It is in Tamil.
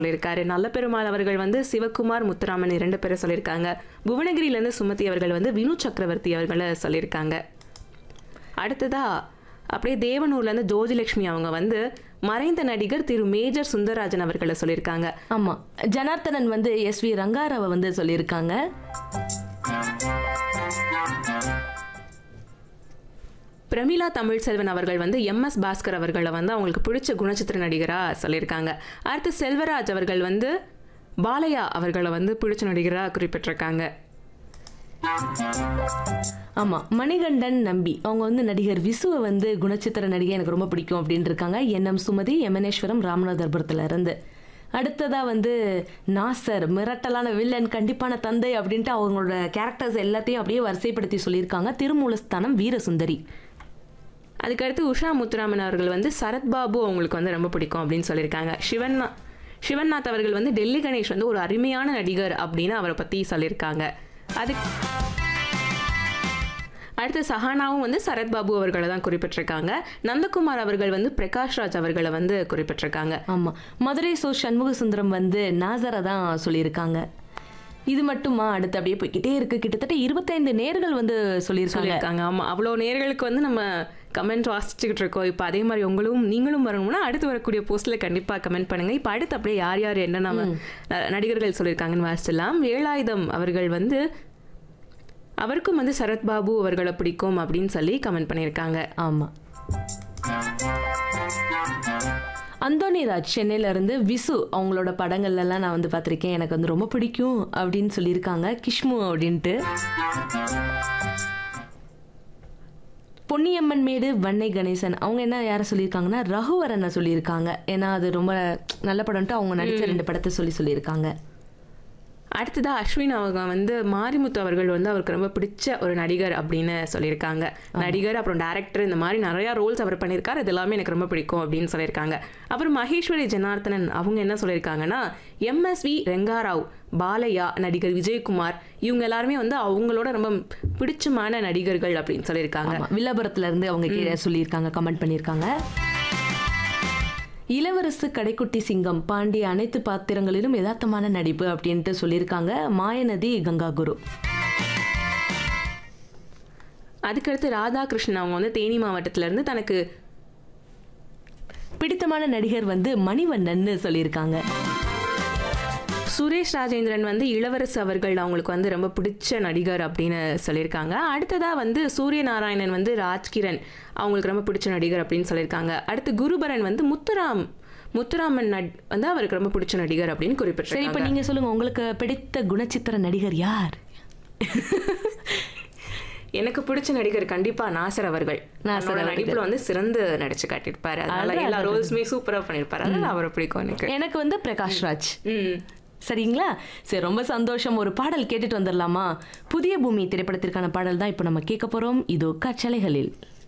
சொல்லியிருக்காரு நல்ல பெருமாள் அவர்கள் வந்து சிவகுமார் முத்துராமன் இரண்டு பேரை சொல்லியிருக்காங்க புவனகிரியிலேருந்து சுமதி அவர்கள் வந்து வினு சக்கரவர்த்தி அவர்களை சொல்லியிருக்காங்க அடுத்ததா அப்படியே தேவனூர்லேருந்து ஜோதிலட்சுமி அவங்க வந்து மறைந்த நடிகர் திரு மேஜர் சுந்தரராஜன் அவர்களை சொல்லியிருக்காங்க ஆமா ஜனார்த்தனன் வந்து எஸ் வி ரங்காராவை வந்து சொல்லியிருக்காங்க பிரமிளா தமிழ்செல்வன் அவர்கள் வந்து எம் எஸ் பாஸ்கர் அவர்களை வந்து அவங்களுக்கு பிடிச்ச குணச்சித்திர நடிகராக சொல்லியிருக்காங்க அடுத்து செல்வராஜ் அவர்கள் வந்து பாலையா அவர்களை வந்து பிடிச்ச நடிகராக குறிப்பிட்டிருக்காங்க ஆமா மணிகண்டன் நம்பி அவங்க வந்து நடிகர் விசுவை வந்து குணச்சித்திர நடிகை எனக்கு ரொம்ப பிடிக்கும் அப்படின்னு இருக்காங்க என்எம் சுமதி எமனேஸ்வரம் ராமநாதபுரத்துல இருந்து அடுத்ததா வந்து நாசர் மிரட்டலான வில்லன் கண்டிப்பான தந்தை அப்படின்ட்டு அவங்களோட கேரக்டர்ஸ் எல்லாத்தையும் அப்படியே வரிசைப்படுத்தி சொல்லியிருக்காங்க திருமூலஸ்தானம் வீரசுந்தரி அதுக்கடுத்து உஷா முத்துராமன் அவர்கள் வந்து சரத்பாபு அவங்களுக்கு வந்து ரொம்ப பிடிக்கும் அப்படின்னு சொல்லியிருக்காங்க சிவன்னா சிவன்நாத் அவர்கள் வந்து டெல்லி கணேஷ் வந்து ஒரு அருமையான நடிகர் அப்படின்னு அவரை பற்றி சொல்லியிருக்காங்க அது அடுத்து சஹானாவும் வந்து சரத்பாபு அவர்களை தான் குறிப்பிட்டிருக்காங்க நந்தகுமார் அவர்கள் வந்து பிரகாஷ் ராஜ் அவர்களை வந்து குறிப்பிட்டிருக்காங்க ஆமா மதுரை சோ சண்முக சுந்தரம் வந்து நாசரை தான் சொல்லியிருக்காங்க இது மட்டுமா அடுத்து அப்படியே போய்கிட்டே இருக்கு கிட்டத்தட்ட இருபத்தைந்து நேர்கள் வந்து சொல்லியிருக்காங்க சொல்லியிருக்காங்க ஆமாம் அவ்வளோ நேர்களுக்கு வந்து நம்ம கமெண்ட் வாசிச்சுக்கிட்டு இருக்கோம் இப்போ அதே மாதிரி உங்களும் நீங்களும் வரணும்னா அடுத்து வரக்கூடிய போஸ்ட்டில் கண்டிப்பாக கமெண்ட் பண்ணுங்கள் இப்போ அடுத்து அப்படியே யார் யார் என்ன நம்ம ந- நடிகர்கள் சொல்லியிருக்காங்கன்னு வாசிச்சிடலாம் வேலாயுதம் அவர்கள் வந்து அவருக்கும் வந்து சரத்பாபு அவர்களை பிடிக்கும் அப்படின்னு சொல்லி கமெண்ட் பண்ணியிருக்காங்க ஆமா அந்தோனிராஜ் சென்னையில இருந்து விசு அவங்களோட படங்கள்ல எல்லாம் நான் வந்து பார்த்திருக்கேன் எனக்கு வந்து ரொம்ப பிடிக்கும் அப்படின்னு சொல்லியிருக்காங்க கிஷ்மு அப்படின்ட்டு பொன்னியம்மன் மேடு வன்னை கணேசன் அவங்க என்ன யாரை சொல்லியிருக்காங்கன்னா ரகுவரனை சொல்லியிருக்காங்க ஏன்னா அது ரொம்ப நல்ல படம்ட்டு அவங்க நடிச்ச ரெண்டு படத்தை சொல்லி சொல்லியிருக்காங்க அடுத்ததா அஸ்வின் அவங்க வந்து மாரிமுத்து அவர்கள் வந்து அவருக்கு ரொம்ப பிடிச்ச ஒரு நடிகர் அப்படின்னு சொல்லியிருக்காங்க நடிகர் அப்புறம் டேரக்டர் இந்த மாதிரி நிறைய ரோல்ஸ் அவர் பண்ணியிருக்காரு இது எல்லாமே எனக்கு ரொம்ப பிடிக்கும் அப்படின்னு சொல்லியிருக்காங்க அப்புறம் மகேஸ்வரி ஜனார்த்தனன் அவங்க என்ன சொல்லியிருக்காங்கன்னா எம்எஸ்வி ரெங்காராவ் பாலையா நடிகர் விஜயகுமார் இவங்க எல்லாருமே வந்து அவங்களோட ரொம்ப பிடிச்சமான நடிகர்கள் அப்படின்னு சொல்லியிருக்காங்க ஆமா வில்லாபுரத்துல இருந்து அவங்க கீழே சொல்லியிருக்காங்க கமெண்ட் பண்ணியிருக்காங்க இளவரசு கடைக்குட்டி சிங்கம் பாண்டிய அனைத்து பாத்திரங்களிலும் யதார்த்தமான நடிப்பு அப்படின்ட்டு சொல்லியிருக்காங்க மாயநதி கங்கா குரு அதுக்கடுத்து ராதாகிருஷ்ணன் அவங்க வந்து தேனி மாவட்டத்துல இருந்து தனக்கு பிடித்தமான நடிகர் வந்து மணிவண்ணன்னு சொல்லியிருக்காங்க சுரேஷ் ராஜேந்திரன் வந்து இளவரசு அவர்கள் அவங்களுக்கு வந்து ரொம்ப பிடிச்ச நடிகர் அப்படின்னு சொல்லியிருக்காங்க அடுத்ததாக வந்து சூரிய நாராயணன் வந்து ராஜ்கிரண் அவங்களுக்கு ரொம்ப பிடிச்ச நடிகர் அப்படின்னு சொல்லியிருக்காங்க அடுத்து குருபரன் வந்து முத்துராம் முத்துராமன் நட் வந்து அவருக்கு ரொம்ப பிடிச்ச நடிகர் அப்படின்னு சரி இப்ப குறிப்பிட்டிருக்காங்க நீங்க சொல்லுங்க உங்களுக்கு பிடித்த குணச்சித்திர நடிகர் யார் எனக்கு பிடிச்ச நடிகர் கண்டிப்பா நாசர் அவர்கள் நாசர் நாசர் அவர்கள். நடிப்புல வந்து சிறந்து நடிச்சு காட்டியிருப்பாரு அதனால அதான், எல்லா அதான். ரோல்ஸுமே சூப்பரா பண்ணியிருப்பாரு அதனால அவரை பிடிக்கும் எனக்கு எனக்கு வந்து பிரகாஷ் ராஜ் ம் சரிங்களா சரி ரொம்ப சந்தோஷம் ஒரு பாடல் கேட்டுட்டு வந்துடலாமா புதிய பூமி திரைப்படத்திற்கான பாடல் தான் இப்போ நம்ம கேட்க போறோம் இதோ கச்சலைகளில்